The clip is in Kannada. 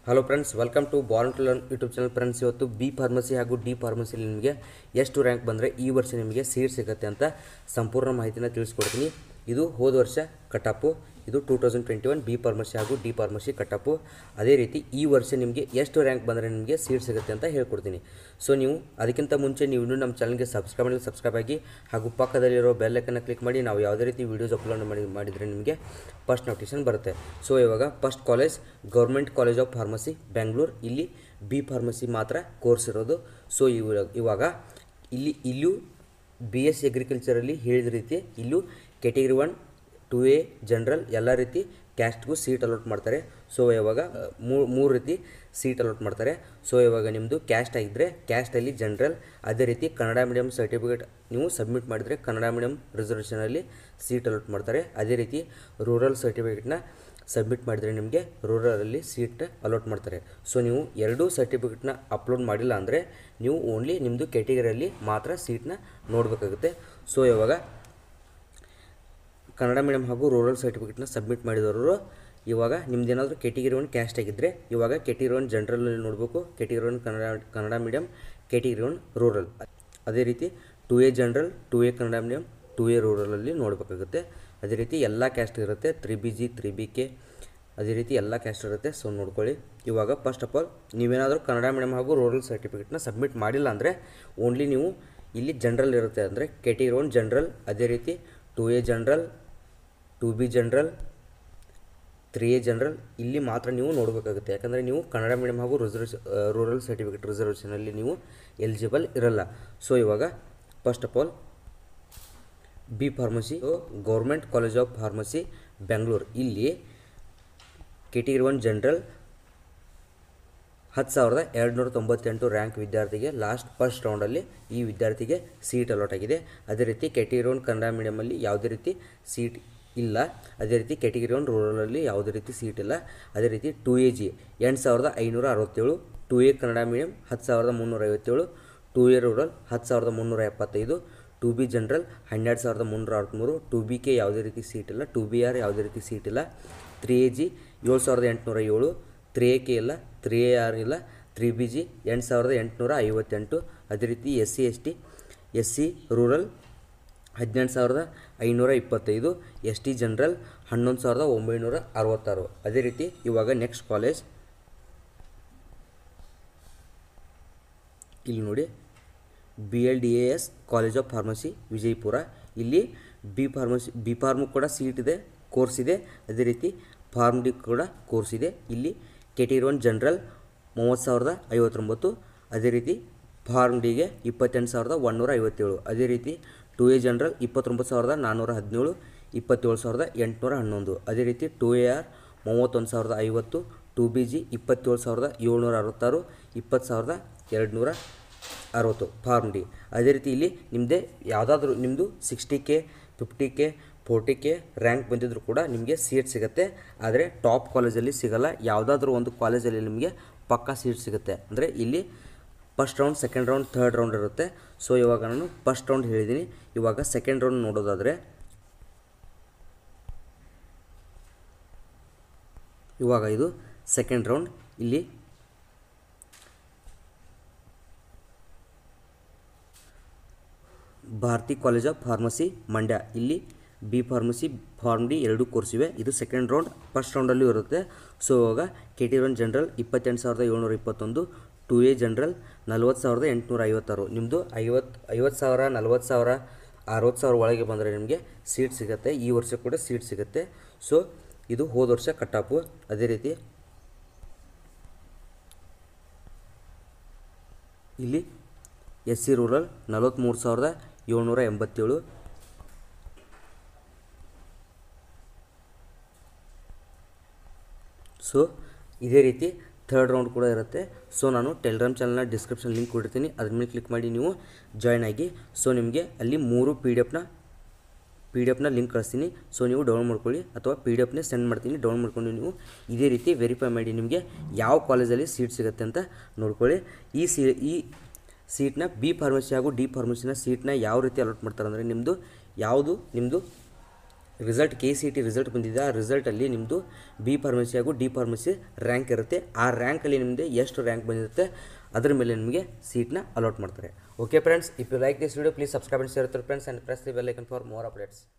hello friends welcome to born to learn YouTube channel friends ಇವತ್ತು ಬಿ ಫಾರ್ಮಸಿ ಹಾಗೂ ಡಿ ಫಾರ್ಮಸಿಲಿ ನಿಮಗೆ ಎಷ್ಟು ರ್ಯಾಂಕ್ ಬಂದರೆ ಈ ವರ್ಷ ನಿಮಗೆ ಸೀಟ್ ಸಿಗುತ್ತೆ ಅಂತ ಸಂಪೂರ್ಣ ಮಾಹಿತಿನ ತಿಳಿಸ್ಕೊಡ್ತೀನಿ ಇದು ಹೋದ ವರ್ಷ ಕಟಾಪು ಇದು two thousand twenty one B pharmacy ಹಾಗೂ ಡಿ ಫಾರ್ಮಸಿ ಕಟಾಪು ಅದೇ ರೀತಿ ಈ ವರ್ಷ ನಿಮಗೆ ಎಷ್ಟು ರ್ಯಾಂಕ್ ಬಂದರೆ ನಿಮಗೆ ಸೀಟ್ ಸಿಗುತ್ತೆ ಅಂತ ಹೇಳ್ಕೊಡ್ತೀನಿ ಸೊ ನೀವು ಅದಕ್ಕಿಂತ ಮುಂಚೆ ನೀವು ಇನ್ನೂ ನಮ್ಮ ಚಾನಲ್ಗೆ ಸಬ್ಸ್ಕ್ರೈಬ್ ಮಾಡಿ ಸಬ್ಸ್ಕ್ರೈಬ್ ಆಗಿ ಹಾಗೂ ಪಕ್ಕದಲ್ಲಿರೋ ಬೆಲ್ಲೈಕನ್ನು ಕ್ಲಿಕ್ ಮಾಡಿ ನಾವು ಯಾವುದೇ ರೀತಿ ವೀಡಿಯೋಸ್ ಅಪ್ಲೋಡ್ ಮಾಡಿ ಮಾಡಿದರೆ ನಿಮಗೆ ಫಸ್ಟ್ ನೋಟಿಫಿಕೇಶನ್ ಬರುತ್ತೆ ಸೊ ಇವಾಗ first college government college of pharmacy Bengaluru ಇಲ್ಲಿ ಬಿ ಫಾರ್ಮಸಿ ಮಾತ್ರ ಕೋರ್ಸ್ ಇರೋದು ಸೊ ಇವಾಗ ಇವಾಗ ಇಲ್ಲಿ ಇಲ್ಲೂ ಬಿ ಎಸ್ ಅಗ್ರಿಕಲ್ಚರಲ್ಲಿ ಹೇಳಿದ ರೀತಿ ಇಲ್ಲೂ category one two A general ಎಲ್ಲ ರೀತಿ ಕ್ಯಾಸ್ಟ್ಗೂ ಸೀಟ್ ಅಲಾಟ್ ಮಾಡ್ತಾರೆ ಸೊ ಇವಾಗ ಮೂರು ರೀತಿ ಸೀಟ್ ಅಲಾಟ್ ಮಾಡ್ತಾರೆ ಸೊ ಇವಾಗ ನಿಮ್ಮದು ಕ್ಯಾಸ್ಟ್ ಆಗಿದ್ದರೆ ಕ್ಯಾಸ್ಟಲ್ಲಿ ಜನರಲ್ ಅದೇ ರೀತಿ ಕನ್ನಡ ಮೀಡಿಯಮ್ ಸರ್ಟಿಫಿಕೇಟ್ ನೀವು ಸಬ್ಮಿಟ್ ಮಾಡಿದರೆ ಕನ್ನಡ ಮೀಡಿಯಮ್ ರಿಸರ್ವೇಷನಲ್ಲಿ ಸೀಟ್ ಅಲಾಟ್ ಮಾಡ್ತಾರೆ ಅದೇ ರೀತಿ ರೂರಲ್ ಸರ್ಟಿಫಿಕೇಟ್ನ ಸಬ್ಮಿಟ್ ಮಾಡಿದರೆ ನಿಮಗೆ ರೂರಲಲ್ಲಿ ಸೀಟ್ ಅಲಾಟ್ ಮಾಡ್ತಾರೆ ಸೊ ನೀವು ಎರಡೂ ಸರ್ಟಿಫಿಕೇಟ್ನ ಅಪ್ಲೋಡ್ ಮಾಡಿಲ್ಲ ಅಂದರೆ ನೀವು ಓನ್ಲಿ ನಿಮ್ಮದು ಕೆಟಗರಿಯಲ್ಲಿ ಮಾತ್ರ ಸೀಟ್ನ ನೋಡಬೇಕಾಗುತ್ತೆ ಸೊ ಇವಾಗ ಕನ್ನಡ ಮೀಡಿಯಮ್ ಹಾಗೂ ರೂರಲ್ ಸರ್ಟಿಫಿಕೇಟ್ನ ಸಬ್ಮಿಟ್ ಮಾಡಿದವರು ಇವಾಗ ನಿಮ್ದೇನಾದರೂ ಕೆಟಗರಿ ಒನ್ ಕ್ಯಾಸ್ಟ್ ಆಗಿದ್ದರೆ ಇವಾಗ ಕೆಟಗರಿ ಒನ್ ಜನರಲಲ್ಲಿ ನೋಡಬೇಕು category one Kannada Kannada medium category one rural ಅದೇ ರೀತಿ two A general two A Kannada medium two A ರೂರಲಲ್ಲಿ ನೋಡಬೇಕಾಗುತ್ತೆ ಅದೇ ರೀತಿ ಎಲ್ಲ ಕ್ಯಾಸ್ಟ್ ಇರುತ್ತೆ three B G three B K ಅದೇ ರೀತಿ ಎಲ್ಲ ಕ್ಯಾಸ್ಟ್ ಇರುತ್ತೆ ಸೊ ನೋಡ್ಕೊಳ್ಳಿ ಇವಾಗ ಫಸ್ಟ್ ಆಫ್ ಆಲ್ ನೀವೇನಾದರೂ ಕನ್ನಡ ಮೀಡಿಯಮ್ ಹಾಗೂ ರೂರಲ್ ಸರ್ಟಿಫಿಕೇಟ್ನ ಸಬ್ಮಿಟ್ ಮಾಡಿಲ್ಲ ಅಂದರೆ ಓನ್ಲಿ ನೀವು ಇಲ್ಲಿ ಜನರಲ್ ಇರುತ್ತೆ ಅಂದರೆ ಕೆಟಗರಿ ಒನ್ ಜನರಲ್ ಅದೇ ರೀತಿ two A general two B general three A general ಇಲ್ಲಿ ಮಾತ್ರ ನೀವು ನೋಡಬೇಕಾಗುತ್ತೆ ಯಾಕಂದರೆ ನೀವು ಕನ್ನಡ ಮೀಡಿಯಮ್ ಹಾಗೂ ರಿಸರ್ವೇಷ ರೂರಲ್ ಸರ್ಟಿಫಿಕೇಟ್ ರಿಸರ್ವೇಷನಲ್ಲಿ ನೀವು ಎಲಿಜಿಬಲ್ ಇರಲ್ಲ ಸೊ ಇವಾಗ first of all B pharmacy government college of pharmacy Bengaluru ಇಲ್ಲಿ ಕೆಟಗರಿ ಒನ್ ಜನರಲ್ ಹತ್ತು ಸಾವಿರದ ಎರಡುನೂರ ತೊಂಬತ್ತೆಂಟು ರ್ಯಾಂಕ್ ವಿದ್ಯಾರ್ಥಿಗೆ ಲಾಸ್ಟ್ ಫಸ್ಟ್ ರೌಂಡಲ್ಲಿ ಈ ವಿದ್ಯಾರ್ಥಿಗೆ ಸೀಟ್ ಅಲಾಟ್ ಆಗಿದೆ ಅದೇ ರೀತಿ ಕೆಟಗರಿ ಒನ್ ಕನ್ನಡ ಮೀಡಿಯಮಲ್ಲಿ ಯಾವುದೇ ರೀತಿ ಸೀಟ್ ಇಲ್ಲ ಅದೇ ರೀತಿ ಕೆಟಗರಿ ಒನ್ ರೂರಲಲ್ಲಿ ಯಾವುದೇ ರೀತಿ ಸೀಟ್ ಇಲ್ಲ ಅದೇ ರೀತಿ ಟು ಎ ಜಿ ಎಂಟು ಸಾವಿರದ ಐನೂರ ಅರವತ್ತೇಳು ಟು ಎ ಕನ್ನಡ ಮೀಡಿಯಮ್ ಹತ್ತು ಸಾವಿರದ ಮುನ್ನೂರ ಐವತ್ತೇಳು ಟು ಎ ರೂರಲ್ ಹತ್ತು ಸಾವಿರದ ಮುನ್ನೂರ ಎಪ್ಪತ್ತೈದು ಟು ಬಿ ಜನರಲ್ ಹನ್ನೆರಡು ಸಾವಿರದ ಮುನ್ನೂರ ಅರವತ್ತ್ಮೂರು ಟು ಬಿ ಕೆ ಯಾವುದೇ ರೀತಿ ಸೀಟ್ ಇಲ್ಲ ಟು ಬಿ ಆರ್ ಯಾವುದೇ ರೀತಿ ಸೀಟ್ ಇಲ್ಲ ತ್ರೀ ಎ ಜಿ ಏಳು ಸಾವಿರದ ಎಂಟುನೂರ ಏಳು ತ್ರೀ ಎ ಕೆ ಇಲ್ಲ ತ್ರೀ ಎ ಆರ್ ಇಲ್ಲ ತ್ರೀ ಬಿ ಜಿ ಎಂಟು ಸಾವಿರದ ಎಂಟುನೂರ ಐವತ್ತೆಂಟು ಅದೇ ರೀತಿ S C S T S C rural ಹದಿನೆಂಟು ಸಾವಿರದ ಐನೂರ ಇಪ್ಪತ್ತೈದು ಎಸ್ ಟಿ ಜನರಲ್ ಹನ್ನೊಂದು ಸಾವಿರದ ಒಂಬೈನೂರ ಅರವತ್ತಾರು ಅದೇ ರೀತಿ ಇವಾಗ ನೆಕ್ಸ್ಟ್ ಕಾಲೇಜ್ ಇಲ್ಲಿ ನೋಡಿ B L D A S college of pharmacy Vijayapura ಇಲ್ಲಿ ಬಿ ಫಾರ್ಮಸಿ ಬಿ ಫಾರ್ಮು ಕೂಡ ಸೀಟ್ ಇದೆ ಕೋರ್ಸ್ ಇದೆ ಅದೇ ರೀತಿ ಫಾರ್ಮ್ ಡಿ ಕೂಡ ಕೋರ್ಸ್ ಇದೆ ಇಲ್ಲಿ ಕೆಟಗರಿ ಒನ್ ಜನರಲ್ ಮೂವತ್ತು ಸಾವಿರದ ಐವತ್ತೊಂಬತ್ತು ಅದೇ ರೀತಿ ಫಾರ್ಮ್ ಡಿಗೆ ಇಪ್ಪತ್ತೆಂಟು ಸಾವಿರದ ಒಂದುನೂರ ಐವತ್ತೇಳು ಅದೇ ರೀತಿ ಟು ಎ ಜನರಲ್ ಇಪ್ಪತ್ತೊಂಬತ್ತು ಸಾವಿರದ ನಾನ್ನೂರ ಹದಿನೇಳು ಇಪ್ಪತ್ತೇಳು ಸಾವಿರದ ಎಂಟುನೂರ ಹನ್ನೊಂದು ಅದೇ ರೀತಿ ಟು ಎ ಆರ್ ಮೂವತ್ತೊಂದು ಸಾವಿರದ ಐವತ್ತು ಟು ಬಿ ಜಿ ಇಪ್ಪತ್ತೇಳು ಸಾವಿರದ ಏಳ್ನೂರ ಅರವತ್ತಾರು ಇಪ್ಪತ್ತು ಸಾವಿರದ ಎರಡುನೂರ ಅರವತ್ತು ಫಾರ್ಮ್ ಡಿ ಅದೇ ರೀತಿ ಇಲ್ಲಿ ನಿಮ್ಮದೇ ಯಾವುದಾದ್ರೂ ನಿಮ್ಮದು sixty K fifty K forty K rank ಬಂದಿದ್ದರೂ ಕೂಡ ನಿಮಗೆ ಸೀಟ್ ಸಿಗುತ್ತೆ ಆದರೆ ಟಾಪ್ ಕಾಲೇಜಲ್ಲಿ ಸಿಗಲ್ಲ ಯಾವುದಾದ್ರೂ ಒಂದು ಕಾಲೇಜಲ್ಲಿ ನಿಮಗೆ ಪಕ್ಕಾ ಸೀಟ್ ಸಿಗುತ್ತೆ ಅಂದರೆ ಇಲ್ಲಿ first round second round third round ಇರುತ್ತೆ ಸೊ ಇವಾಗ ನಾನು ಫಸ್ಟ್ ರೌಂಡ್ ಹೇಳಿದ್ದೀನಿ ಇವಾಗ ಸೆಕೆಂಡ್ ರೌಂಡ್ ನೋಡೋದಾದರೆ ಇವಾಗ ಇದು ಸೆಕೆಂಡ್ ರೌಂಡ್ ಇಲ್ಲಿ Bharati college of pharmacy Mandya ಇಲ್ಲಿ ಬಿ ಫಾರ್ಮಸಿ ಫಾರ್ಮ್ ಡಿ ಎರಡು ಕೋರ್ಸ್ ಇವೆ ಇದು ಸೆಕೆಂಡ್ ರೌಂಡ್ ಫಸ್ಟ್ ರೌಂಡಲ್ಲೂ ಇರುತ್ತೆ ಸೊ ಇವಾಗ ಕೆ ಟಿ ಒನ್ ಜನರಲ್ ಇಪ್ಪತ್ತೆಂಟು ಸಾವಿರದ ಏಳ್ನೂರ ಇಪ್ಪತ್ತೊಂದು ಟು ಎ ಜನರಲ್ ನಲ್ವತ್ತು ಸಾವಿರದ ಎಂಟುನೂರ ಐವತ್ತಾರು ನಿಮ್ಮದು ಐವತ್ತು ಐವತ್ತು ಸಾವಿರ ನಲ್ವತ್ತು ಸಾವಿರ ಅರವತ್ತು ಸಾವಿರ ಒಳಗೆ ಬಂದರೆ ನಿಮಗೆ ಸೀಟ್ ಸಿಗುತ್ತೆ ಈ ವರ್ಷ ಕೂಡ ಸೀಟ್ ಸಿಗುತ್ತೆ ಸೊ ಇದು ಹೋದ ವರ್ಷ ಕಟ್ಟಾಪು ಅದೇ ರೀತಿ ಇಲ್ಲಿ ಎಸ್ ಸಿ ರೂರಲ್ ನಲವತ್ತ್ಮೂರು ಸಾವಿರದ ಏಳ್ನೂರ ಎಂಬತ್ತೇಳು ಸೊ ಇದೇ ರೀತಿ ಥರ್ಡ್ ರೌಂಡ್ ಕೂಡ ಇರುತ್ತೆ ಸೊ ನಾನು ಟೆಲಿಗ್ರಾಮ್ ಚಾನಲ್ನ ಡಿಸ್ಕ್ರಿಪ್ಷನ್ ಲಿಂಕ್ ಕೊಡ್ತೀನಿ ಅದ್ರ ಮೇಲೆ ಕ್ಲಿಕ್ ಮಾಡಿ ನೀವು ಜಾಯ್ನ್ ಆಗಿ ಸೊ ನಿಮಗೆ ಅಲ್ಲಿ ಮೂರು ಪಿ ಡಿ ಎಫ್ನ ಪಿ ಡಿ ಎಫ್ನ ಲಿಂಕ್ ಕಳಿಸ್ತೀನಿ ಸೊ ನೀವು ಡೌನ್ ಮಾಡ್ಕೊಳ್ಳಿ ಅಥವಾ ಪಿ ಡಿ ಎಫ್ನೇ ಸೆಂಡ್ ಮಾಡ್ತೀನಿ ಡೌನ್ ಮಾಡ್ಕೊಂಡು ನೀವು ಇದೇ ರೀತಿ ವೆರಿಫೈ ಮಾಡಿ ನಿಮಗೆ ಯಾವ ಕಾಲೇಜಲ್ಲಿ ಸೀಟ್ ಸಿಗುತ್ತೆ ಅಂತ ನೋಡ್ಕೊಳ್ಳಿ ಈ ಸಿ ಈ ಸೀಟ್ನ ಬಿ ಫಾರ್ಮಸಿ ಹಾಗೂ ಡಿ ಫಾರ್ಮಸಿನ ಸೀಟ್ನ ಯಾವ ರೀತಿ ಅಲಾಟ್ ಮಾಡ್ತಾರೆ ಅಂದರೆ ನಿಮ್ಮದು ಯಾವುದು ನಿಮ್ಮದು result K C T result ಬಂದಿದೆ ಆ ರಿಸಲ್ಟಲ್ಲಿ ನಿಮ್ಮದು ಬಿ ಫಾರ್ಮಸಿ ಹಾಗೂ ಡಿ ಫಾರ್ಮಸಿ ರ್ಯಾಂಕ್ ಇರುತ್ತೆ ಆ ರ್ಯಾಂಕಲ್ಲಿ ನಿಮ್ಮದು ಎಷ್ಟು ರ್ಯಾಂಕ್ ಬಂದಿರುತ್ತೆ ಅದರ ಮೇಲೆ ನಿಮಗೆ ಸೀಟ್ನ ಅಲಾಟ್ ಮಾಡ್ತಾರೆ okay friends if you like this video please subscribe and share friends and press the bell icon for more updates